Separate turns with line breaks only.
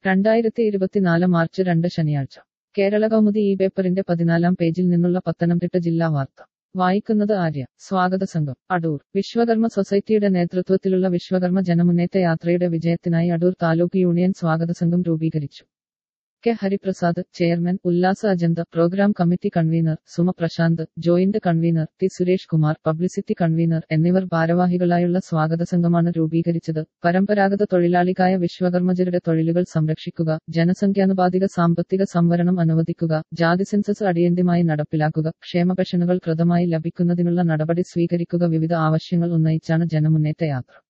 രണ്ടായിരത്തി ഇരുപത്തിനാല് മാർച്ച് രണ്ട് ശനിയാഴ്ച കേരള കൗമുദി ഈ പേപ്പറിന്റെ പതിനാലാം പേജിൽ നിന്നുള്ള പത്തനംതിട്ട ജില്ലാ വാർത്ത വായിക്കുന്നത് ആര്യ സ്വാഗത സംഘം അടൂർ വിശ്വകർമ്മ സൊസൈറ്റിയുടെ നേതൃത്വത്തിലുള്ള വിശ്വകർമ്മ ജനമുന്നേറ്റ യാത്രയുടെ വിജയത്തിനായി അടൂർ താലൂക്ക് യൂണിയൻ സ്വാഗത സംഘം രൂപീകരിച്ചു K Hariprasad chairman Ullasa Ajantha programme committee convener Suma Prashanth joint convener T Suresh Kumar publicity convener എന്നിവർ ഭാരവാഹികളായുള്ള സ്വാഗത സംഘമാണ് രൂപീകരിച്ചത് പരമ്പരാഗത തൊഴിലാളികായ വിശ്വകർമ്മജരുടെ തൊഴിലുകൾ സംരക്ഷിക്കുക ജനസംഖ്യാനുപാതിക സാമ്പത്തിക സംവരണം അനുവദിക്കുക ജാതി സെൻസസ് അടിയന്തിരമായി നടപ്പിലാക്കുക ക്ഷേമ പെൻഷനുകൾ കൃതമായി ലഭിക്കുന്നതിനുള്ള നടപടി സ്വീകരിക്കുക വിവിധ ആവശ്യങ്ങൾ ഉന്നയിച്ചാണ് ജനമുന്നേറ്റ യാത്ര